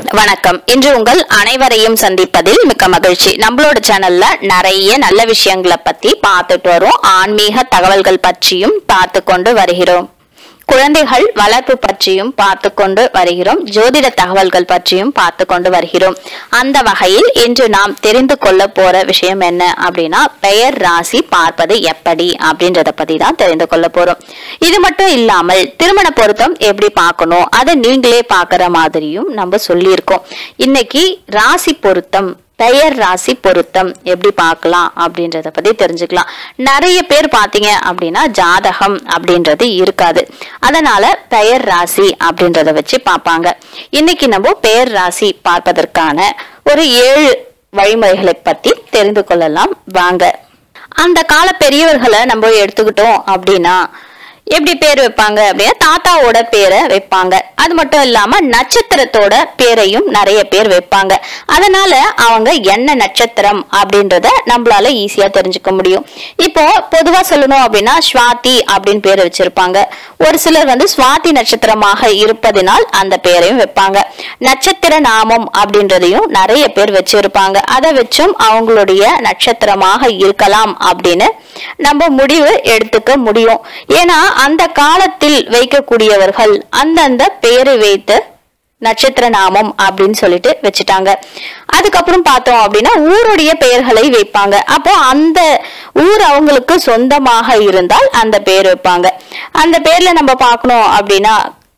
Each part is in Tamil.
வணக்கம் இன்று உங்கள் அனைவரையும் சந்திப்பதில் மிக்க மகிழ்ச்சி நம்மளோட சேனல்ல நிறைய நல்ல விஷயங்களை பத்தி பார்த்துட்டு வரோம் ஆன்மீக தகவல்கள் பற்றியும் பார்த்து கொண்டு வருகிறோம் குழந்தைகள் வளர்ப்பு பற்றியும் பார்த்து கொண்டு வருகிறோம் ஜோதிட தகவல்கள் பற்றியும் பார்த்து கொண்டு வருகிறோம் அந்த வகையில் இன்று நாம் தெரிந்து கொள்ள போற விஷயம் என்ன அப்படின்னா பெயர் ராசி பார்ப்பது எப்படி அப்படின்றத பத்தி தான் தெரிந்து கொள்ள போறோம் இது மட்டும் இல்லாமல் திருமண பொருத்தம் எப்படி பார்க்கணும் அதை நீங்களே பார்க்குற மாதிரியும் நம்ம சொல்லியிருக்கோம் இன்னைக்கு ராசி பொருத்தம் பெயர் ராசி பொருத்தம் எப்படி பார்க்கலாம் அப்படின்றத பத்தி தெரிஞ்சுக்கலாம் நிறைய பேர் பார்த்தீங்க அப்படின்னா ஜாதகம் அப்படின்றது இருக்காது அதனால பெயர் ராசி அப்படின்றத வச்சு பார்ப்பாங்க இன்னைக்கு நம்ம பெயர் ராசி பார்ப்பதற்கான ஒரு ஏழு வழிமுறைகளை பத்தி தெரிந்து கொள்ளலாம் வாங்க அந்த கால பெரியவர்களை நம்ம எடுத்துக்கிட்டோம் அப்படின்னா எப்படி பேர் வைப்பாங்க அப்படின்னா தாத்தாவோட பேரை வைப்பாங்க அது மட்டும் இல்லாம நட்சத்திரத்தோட பேரையும் நிறைய பேர் வைப்பாங்க அதனால அவங்க என்ன நட்சத்திரம் அப்படின்றத நம்மளால ஈஸியா தெரிஞ்சுக்க முடியும் இப்போ பொதுவா சொல்லணும் அப்படின்னா ஸ்வாதி அப்படின்னு பேர் வச்சிருப்பாங்க ஒரு சிலர் வந்து சுவாதி நட்சத்திரமாக இருப்பதினால் அந்த பேரையும் வைப்பாங்க நட்சத்திர நாமம் அப்படின்றதையும் நிறைய பேர் வச்சிருப்பாங்க அதை வச்சும் அவங்களுடைய நட்சத்திரமாக இருக்கலாம் அப்படின்னு நம்ம முடிவு எடுத்துக்க முடியும் ஏன்னா அந்த காலத்தில் வைக்கக்கூடியவர்கள் அந்தந்த பெயரை வைத்து நட்சத்திர நாமம் அப்படின்னு சொல்லிட்டு வச்சுட்டாங்க அதுக்கப்புறம் பார்த்தோம் அப்படின்னா ஊருடைய பெயர்களை வைப்பாங்க அப்போ அந்த ஊர் அவங்களுக்கு சொந்தமாக இருந்தால் அந்த பேர் வைப்பாங்க அந்த பேர்ல நம்ம பார்க்கணும் அப்படின்னா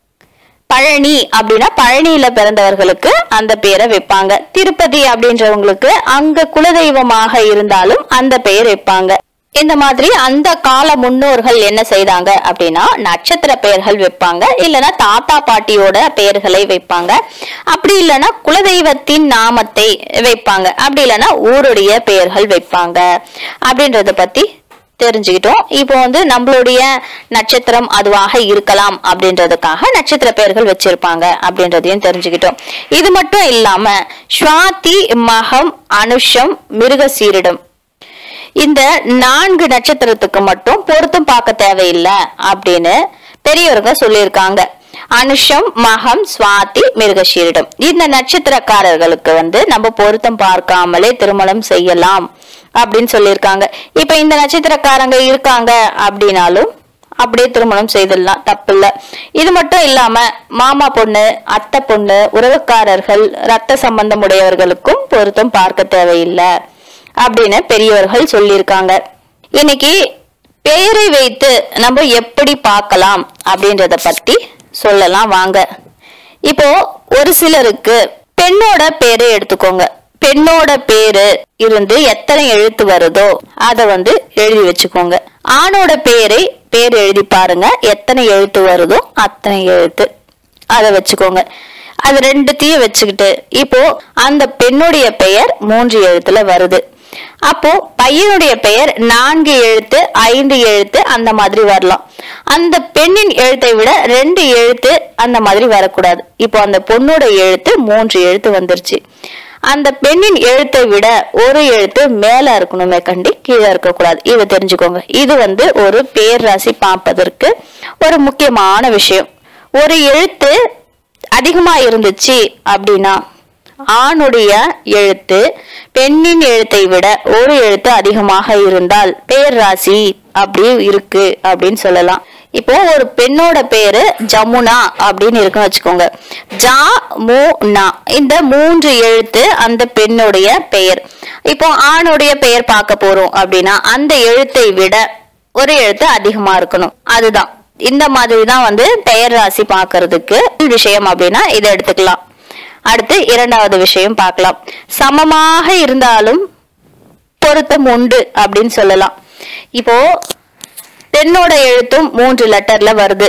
பழனி அப்படின்னா பழனியில பிறந்தவர்களுக்கு அந்த பேரை வைப்பாங்க திருப்பதி அப்படின்றவங்களுக்கு அங்க குலதெய்வமாக இருந்தாலும் அந்த பெயர் வைப்பாங்க இந்த மாதிரி அந்த கால முன்னோர்கள் என்ன செய்தாங்க அப்படின்னா நட்சத்திர பெயர்கள் வைப்பாங்க இல்லைன்னா தாத்தா பாட்டியோட பெயர்களை வைப்பாங்க அப்படி இல்லைன்னா குலதெய்வத்தின் நாமத்தை வைப்பாங்க அப்படி இல்லைன்னா ஊருடைய பெயர்கள் வைப்பாங்க அப்படின்றத பத்தி தெரிஞ்சுக்கிட்டோம் இப்போ வந்து நம்மளுடைய நட்சத்திரம் அதுவாக இருக்கலாம் அப்படின்றதுக்காக நட்சத்திர பெயர்கள் வச்சிருப்பாங்க அப்படின்றதையும் தெரிஞ்சுக்கிட்டோம் இது மட்டும் இல்லாம ஸ்வாதி மகம் அனுஷம் மிருகசீரிடம் இந்த நான்கு நட்சத்திரத்துக்கு மட்டும் பொருத்தம் பார்க்க தேவையில்லை அப்படின்னு பெரியவர்கள் சொல்லியிருக்காங்க அனுஷம் மகம் சுவாதி மிருகஷீரிடம் இந்த நட்சத்திரக்காரர்களுக்கு வந்து நம்ம பொருத்தம் பார்க்காமலே திருமணம் செய்யலாம் அப்படின்னு சொல்லியிருக்காங்க இப்ப இந்த நட்சத்திரக்காரங்க இருக்காங்க அப்படின்னாலும் அப்படியே திருமணம் செய்திடலாம் தப்பு இல்ல இது மட்டும் இல்லாம மாமா பொண்ணு அத்தை பொண்ணு உறவுக்காரர்கள் ரத்த சம்பந்தம் உடையவர்களுக்கும் பொருத்தம் பார்க்க தேவையில்லை அப்படின்னு பெரியவர்கள் சொல்லியிருக்காங்க இன்னைக்கு பெயரை வைத்து நம்ம எப்படி பார்க்கலாம் அப்படின்றத பத்தி சொல்லலாம் வாங்க இப்போ ஒரு சிலருக்கு பெண்ணோட பேரை எடுத்துக்கோங்க பெண்ணோட பேரு இருந்து எத்தனை எழுத்து வருதோ அதை வந்து எழுதி வச்சுக்கோங்க ஆணோட பேரை பேர் எழுதி பாருங்க எத்தனை எழுத்து வருதோ அத்தனை எழுத்து அதை வச்சுக்கோங்க அது ரெண்டுத்தையும் வச்சுக்கிட்டு இப்போ அந்த பெண்ணுடைய பெயர் மூன்று எழுத்துல வருது அப்போ பையனுடைய பெயர் நான்கு எழுத்து ஐந்து எழுத்து அந்த மாதிரி வரலாம் அந்த பெண்ணின் எழுத்தை விட ரெண்டு எழுத்து அந்த மாதிரி வரக்கூடாது இப்போ அந்த பொண்ணோட எழுத்து மூன்று எழுத்து வந்துருச்சு அந்த பெண்ணின் எழுத்தை விட ஒரு எழுத்து மேல இருக்கணுமே கண்டி கீழே இருக்கக்கூடாது இதை தெரிஞ்சுக்கோங்க இது வந்து ஒரு பேர் ராசி பார்ப்பதற்கு ஒரு முக்கியமான விஷயம் ஒரு எழுத்து அதிகமா இருந்துச்சு அப்படின்னா ஆணுடைய எழுத்து பெண்ணின் எழுத்தை விட ஒரு எழுத்து அதிகமாக இருந்தால் பேர் ராசி அப்படி இருக்கு அப்படின்னு சொல்லலாம் இப்போ ஒரு பெண்ணோட பேரு ஜமுனா அப்படின்னு இருக்குன்னு வச்சுக்கோங்க ஜா மு நா இந்த மூன்று எழுத்து அந்த பெண்ணுடைய பெயர் இப்போ ஆணுடைய பெயர் பார்க்க போறோம் அப்படின்னா அந்த எழுத்தை விட ஒரு எழுத்து அதிகமா இருக்கணும் அதுதான் இந்த மாதிரி தான் வந்து பெயர் ராசி பார்க்கிறதுக்கு விஷயம் அப்படின்னா இதை எடுத்துக்கலாம் அடுத்து இரண்டாவது விஷயம் பார்க்கலாம் சமமாக இருந்தாலும் பொருத்தம் உண்டு அப்படின்னு சொல்லலாம் இப்போ பெண்ணோட எழுத்தும் மூன்று லெட்டர்ல வருது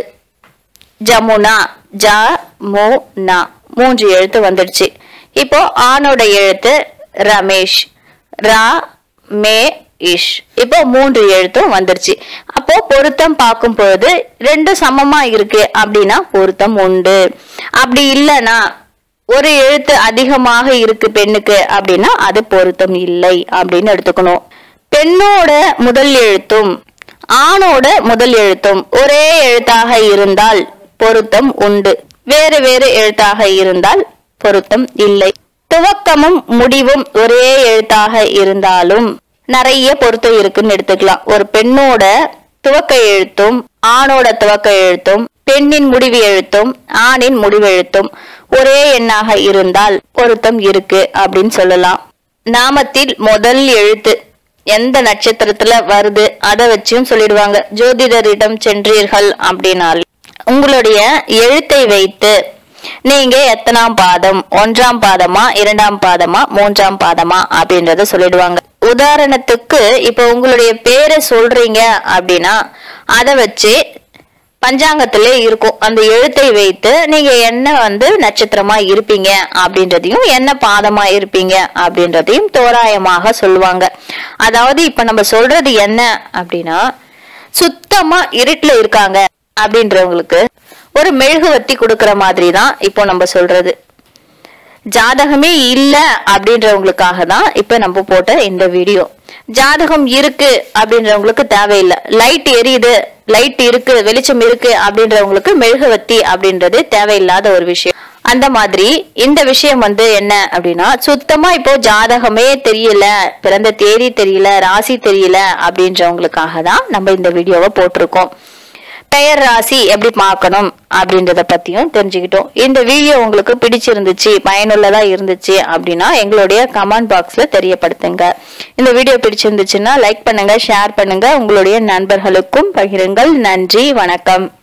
ஜமுனா ஜ மு நா மூன்று எழுத்து வந்துடுச்சு இப்போ ஆணோட எழுத்து ரமேஷ் ரா மே இஷ் இப்போ மூன்று எழுத்தும் வந்துருச்சு அப்போ பொருத்தம் பார்க்கும் பொழுது ரெண்டும் சமமா இருக்கு அப்படின்னா பொருத்தம் உண்டு அப்படி இல்லைன்னா ஒரு எழுத்து அதிகமாக இருக்கு பெண்ணுக்கு அப்படின்னா அது பொருத்தம் இல்லை அப்படின்னு எடுத்துக்கணும் பெண்ணோட முதல் எழுத்தும் ஆணோட முதல் எழுத்தும் ஒரே எழுத்தாக இருந்தால் பொருத்தம் உண்டு வேறு வேறு எழுத்தாக இருந்தால் பொருத்தம் இல்லை துவக்கமும் முடிவும் ஒரே எழுத்தாக இருந்தாலும் நிறைய பொருத்தம் இருக்குன்னு எடுத்துக்கலாம் ஒரு பெண்ணோட துவக்க எழுத்தும் ஆணோட துவக்க எழுத்தும் பெண்ணின் முடிவு எழுத்தும் ஆணின் முடிவு எழுத்தும் ஒரே எண்ணாக இருந்தால் பொருத்தம் இருக்கு அப்படின்னு சொல்லலாம் நாமத்தில் முதல் எழுத்து எந்த நட்சத்திரத்துல வருது அதை வச்சும் சொல்லிடுவாங்க ஜோதிடரிடம் சென்றீர்கள் அப்படின்னால் உங்களுடைய எழுத்தை வைத்து நீங்க எத்தனாம் பாதம் ஒன்றாம் பாதமா இரண்டாம் பாதமா மூன்றாம் பாதமா அப்படின்றத சொல்லிடுவாங்க உதாரணத்துக்கு இப்ப உங்களுடைய பேரை சொல்றீங்க அப்படின்னா அதை வச்சு பஞ்சாங்கத்திலே இருக்கும் அந்த எழுத்தை வைத்து நீங்க என்ன வந்து நட்சத்திரமா இருப்பீங்க அப்படின்றதையும் என்ன பாதமா இருப்பீங்க அப்படின்றதையும் தோராயமாக சொல்லுவாங்க அதாவது இப்ப நம்ம சொல்றது என்ன அப்படின்னா சுத்தமா இருட்டுல இருக்காங்க அப்படின்றவங்களுக்கு ஒரு மெழுகுவத்தி கொடுக்கற மாதிரி தான் இப்போ நம்ம சொல்றது ஜாதகமே இல்ல அப்படின்றவங்களுக்காக தான் இப்ப நம்ம போட்ட இந்த வீடியோ ஜாதகம் இருக்கு அப்படின்றவங்களுக்கு தேவையில்லை லைட் எரியுது லைட் இருக்கு வெளிச்சம் இருக்கு அப்படின்றவங்களுக்கு மெழுகுவத்தி அப்படின்றது தேவையில்லாத ஒரு விஷயம் அந்த மாதிரி இந்த விஷயம் வந்து என்ன அப்படின்னா சுத்தமா இப்போ ஜாதகமே தெரியல பிறந்த தேதி தெரியல ராசி தெரியல அப்படின்றவங்களுக்காக தான் நம்ம இந்த வீடியோவை போட்டிருக்கோம் பெயர் ராசி எப்படி பார்க்கணும் அப்படின்றத பத்தியும் தெரிஞ்சுக்கிட்டோம் இந்த வீடியோ உங்களுக்கு பிடிச்சிருந்துச்சு பயனுள்ளதா இருந்துச்சு அப்படின்னா எங்களுடைய கமெண்ட் பாக்ஸ்ல தெரியப்படுத்துங்க இந்த வீடியோ பிடிச்சிருந்துச்சுன்னா லைக் பண்ணுங்க ஷேர் பண்ணுங்க உங்களுடைய நண்பர்களுக்கும் பகிருங்கள் நன்றி வணக்கம்